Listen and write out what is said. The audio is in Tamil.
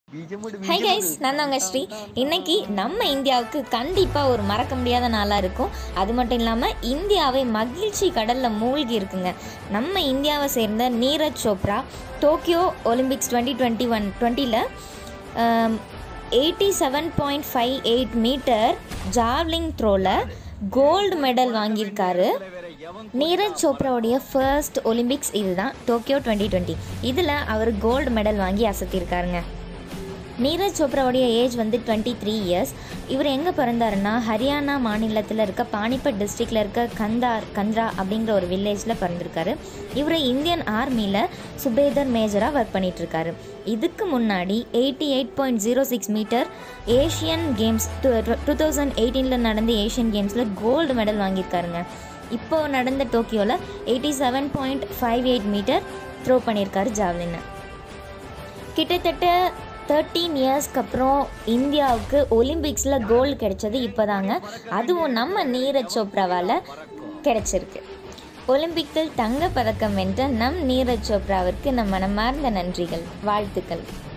ஹை கைஸ் நான் தாங்க ஸ்ரீ இன்னைக்கு நம்ம இந்தியாவுக்கு கண்டிப்பாக ஒரு மறக்க முடியாத நாளாக இருக்கும் அது மட்டும் இல்லாமல் இந்தியாவை மகிழ்ச்சி கடலில் மூழ்கி இருக்குங்க நம்ம இந்தியாவை சேர்ந்த Neeraj Chopra Tokyo Olympics twenty twenty one டுவெண்ட்டியில் eighty seven point five eight metre javelin த்ரோவில் கோல்டு மெடல் வாங்கியிருக்காரு நீரஜ் சோப்ராவுடைய ஃபர்ஸ்ட் ஒலிம்பிக்ஸ் இதுதான் டோக்கியோ டுவெண்ட்டி டுவெண்ட்டி இதில் அவர் கோல்டு மெடல் வாங்கி அசத்தியிருக்காருங்க நீரஜ் சோப்ராவுடைய ஏஜ் வந்து டுவெண்ட்டி த்ரீ இயர்ஸ் இவர் எங்கே பிறந்தாருன்னா ஹரியானா மாநிலத்தில் இருக்க பானிபட் டிஸ்ட்ரிக்டில் இருக்க கந்தார் கந்த்ரா அப்படிங்கிற ஒரு வில்லேஜில் பிறந்திருக்காரு இவர் இந்தியன் ஆர்மியில் சுபேதர் மேஜராக ஒர்க் பண்ணிகிட்ருக்காரு இதுக்கு முன்னாடி eighty eight point zero six metre Asian Games two two thousand எயிட்டீனில் நடந்த ஏஷியன் கேம்ஸில் கோல்டு மெடல் வாங்கியிருக்காருங்க இப்போ நடந்த டோக்கியோவில் eighty seven point five eight metre throw பண்ணியிருக்காரு ஜாவ்லின்னு கிட்டத்தட்ட தேர்ட்டீன் இயர்ஸ்க்கு அப்புறம் இந்தியாவுக்கு ஒலிம்பிக்ஸில் கோல்டு கிடைச்சது இப்போதாங்க அதுவும் நம்ம நீரஜ் சோப்ராவால் கிடைச்சிருக்கு ஒலிம்பிக்கில் தங்கப் பதக்கம் வென்ற நம் நீரஜ் சோப்ராவிற்கு நம் மனமார்ந்த நன்றிகள் வாழ்த்துக்கள்